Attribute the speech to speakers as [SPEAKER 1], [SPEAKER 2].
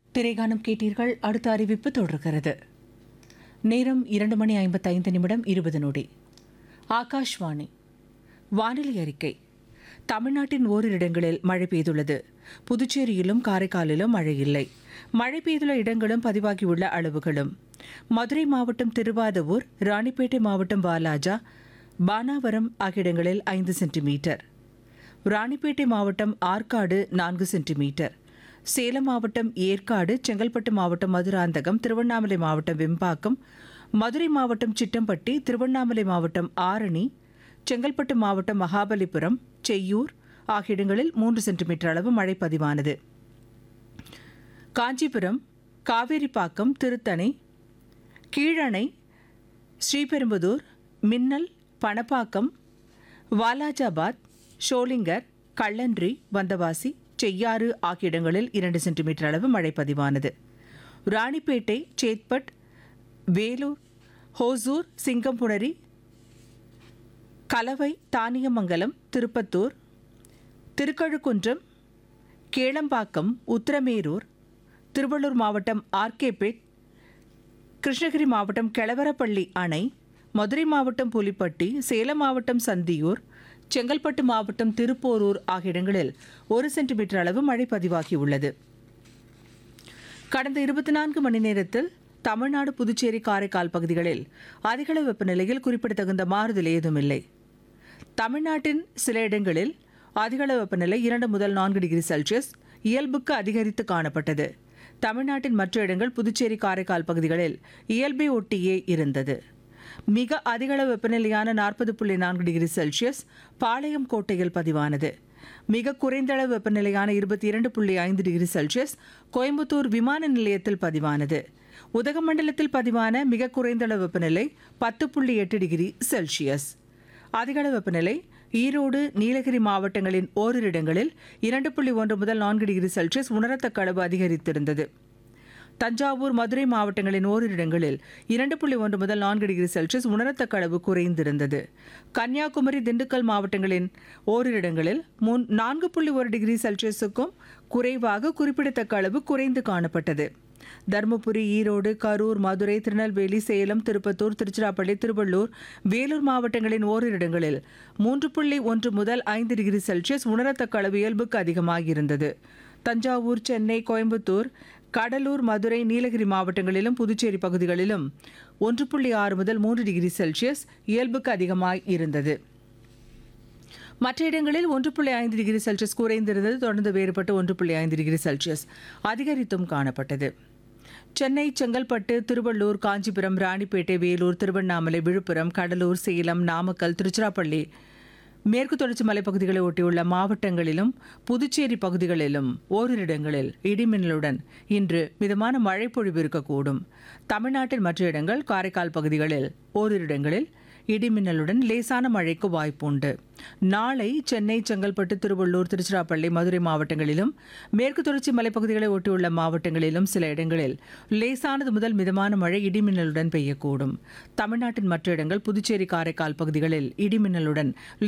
[SPEAKER 1] திரைகானம் கேட்டீர்கள் அடுத்த அறிவிப்பு தொடர்கிறது நேரம் இரண்டு மணி ஐம்பத்தைந்து நிமிடம் இருபது நொடி ஆகாஷ்வாணி வானிலை அறிக்கை தமிழ்நாட்டின் ஓரிரு இடங்களில் மழை பெய்துள்ளது புதுச்சேரியிலும் காரைக்காலிலும் மழை இல்லை மழை பெய்துள்ள இடங்களும் பதிவாகியுள்ள அளவுகளும் மதுரை மாவட்டம் திருவாதவூர் ராணிப்பேட்டை மாவட்டம் வாலாஜா பானாவரம் ஆகிய இடங்களில் ஐந்து சென்டிமீட்டர் ராணிப்பேட்டை மாவட்டம் ஆற்காடு நான்கு சென்டிமீட்டர் சேலம் மாவட்டம் ஏற்காடு செங்கல்பட்டு மாவட்டம் மதுராந்தகம் திருவண்ணாமலை மாவட்டம் வெம்பாக்கம் மதுரை மாவட்டம் சிட்டம்பட்டி திருவண்ணாமலை மாவட்டம் ஆரணி செங்கல்பட்டு மாவட்டம் மகாபலிபுரம் செய்யூர் ஆகிய இடங்களில் மூன்று சென்டிமீட்டர் அளவு மழை பதிவானது காஞ்சிபுரம் காவேரிப்பாக்கம் திருத்தணி கீழணை ஸ்ரீபெரும்புதூர் மின்னல் பணப்பாக்கம் வாலாஜாபாத் ஷோலிங்கர் கள்ளன்றி வந்தவாசி செய்யாறு ஆகிய இடங்களில் இரண்டு சென்டிமீட்டர் அளவு மழை பதிவானது ராணிப்பேட்டை சேத்பட் வேலூர் ஹோசூர் சிங்கம்புணரி கலவை தானியமங்கலம் திருப்பத்தூர் திருக்கழுக்குன்றம் கேளம்பாக்கம் உத்திரமேரூர் திருவள்ளூர் மாவட்டம் ஆர்கேபேட் கிருஷ்ணகிரி மாவட்டம் கெளவரப்பள்ளி அணை மதுரை மாவட்டம் புலிப்பட்டி சேலம் மாவட்டம் சந்தியூர் செங்கல்பட்டு மாவட்டம் திருப்போரூர் ஆகிய இடங்களில் ஒரு சென்டிமீட்டர் அளவு மழை பதிவாகியுள்ளது கடந்த இருபத்தி நான்கு மணி நேரத்தில் தமிழ்நாடு புதுச்சேரி காரைக்கால் பகுதிகளில் அதிகளவு வெப்பநிலையில் குறிப்பிடத்தகுந்த மாறுதல் ஏதுமில்லை தமிழ்நாட்டின் சில இடங்களில் அதிகளவு வெப்பநிலை இரண்டு முதல் நான்கு டிகிரி செல்சியஸ் இயல்புக்கு அதிகரித்து காணப்பட்டது தமிழ்நாட்டின் மற்ற இடங்கள் புதுச்சேரி காரைக்கால் பகுதிகளில் இயல்பை ஒட்டியே இருந்தது மிக அதிகளவு வெப்பநிலையான நாற்பது புள்ளி நான்கு டிகிரி செல்சியஸ் பாளையம் கோட்டையில் பதிவானது மிக குறைந்த அளவு வெப்பநிலையான இருபத்தி இரண்டு புள்ளி ஐந்து டிகிரி செல்சியஸ் கோயம்புத்தூர் விமான நிலையத்தில் பதிவானது உதகமண்டலத்தில் பதிவான மிக குறைந்த அளவு வெப்பநிலை பத்து புள்ளி எட்டு டிகிரி செல்சியஸ் அதிகளவு வெப்பநிலை ஈரோடு நீலகிரி மாவட்டங்களின் ஓரிரு இடங்களில் இரண்டு புள்ளி ஒன்று முதல் நான்கு டிகிரி செல்சியஸ் உணரத்தக்க அளவு அதிகரித்திருந்தது தஞ்சாவூர் மதுரை மாவட்டங்களின் ஓரிரு இடங்களில் இரண்டு புள்ளி ஒன்று முதல் நான்கு டிகிரி செல்சியஸ் உணரத்தக்க அளவு குறைந்திருந்தது கன்னியாகுமரி திண்டுக்கல் மாவட்டங்களின் ஓரிரு இடங்களில் மூன் நான்கு புள்ளி ஒரு டிகிரி செல்சியஸுக்கும் குறைவாக குறிப்பிடத்தக்க அளவு குறைந்து காணப்பட்டது தருமபுரி ஈரோடு கரூர் மதுரை திருநெல்வேலி சேலம் திருப்பத்தூர் திருச்சிராப்பள்ளி திருவள்ளூர் வேலூர் மாவட்டங்களின் ஓரிரு இடங்களில் மூன்று புள்ளி ஒன்று முதல் ஐந்து டிகிரி செல்சியஸ் உணரத்தக்க அளவு இயல்புக்கு அதிகமாகியிருந்தது தஞ்சாவூர் சென்னை கோயம்புத்தூர் கடலூர் மதுரை நீலகிரி மாவட்டங்களிலும் புதுச்சேரி பகுதிகளிலும் ஒன்று புள்ளி ஆறு முதல் மூன்று டிகிரி செல்சியஸ் இயல்புக்கு அதிகமாய் இருந்தது மற்ற இடங்களில் ஒன்று புள்ளி ஐந்து டிகிரி செல்சியஸ் குறைந்திருந்தது தொடர்ந்து வேறுபட்டு ஒன்று புள்ளி ஐந்து டிகிரி செல்சியஸ் அதிகரித்தும் காணப்பட்டது சென்னை செங்கல்பட்டு திருவள்ளூர் காஞ்சிபுரம் ராணிப்பேட்டை வேலூர் திருவண்ணாமலை விழுப்புரம் கடலூர் சேலம் நாமக்கல் திருச்சிராப்பள்ளி மேற்கு தொடர்ச்சி மலைப்பகுதிகளை ஒட்டியுள்ள மாவட்டங்களிலும் புதுச்சேரி பகுதிகளிலும் ஓரிரு இடங்களில் இடிமின்னலுடன் இன்று மிதமான மழை பொழிவு இருக்கக்கூடும் தமிழ்நாட்டின் மற்ற இடங்கள் காரைக்கால் பகுதிகளில் ஓரிரு இடங்களில் இடிமின்னலுடன் லேசான மழைக்கு வாய்ப்புண்டு நாளை சென்னை செங்கல்பட்டு திருவள்ளூர் திருச்சிராப்பள்ளி மதுரை மாவட்டங்களிலும் மேற்கு தொடர்ச்சி மலைப்பகுதிகளை ஒட்டியுள்ள மாவட்டங்களிலும் சில இடங்களில் லேசானது முதல் மிதமான மழை இடிமின்னலுடன் பெய்யக்கூடும் தமிழ்நாட்டின் மற்ற இடங்கள் புதுச்சேரி காரைக்கால் பகுதிகளில் இடிமின்னலுடன்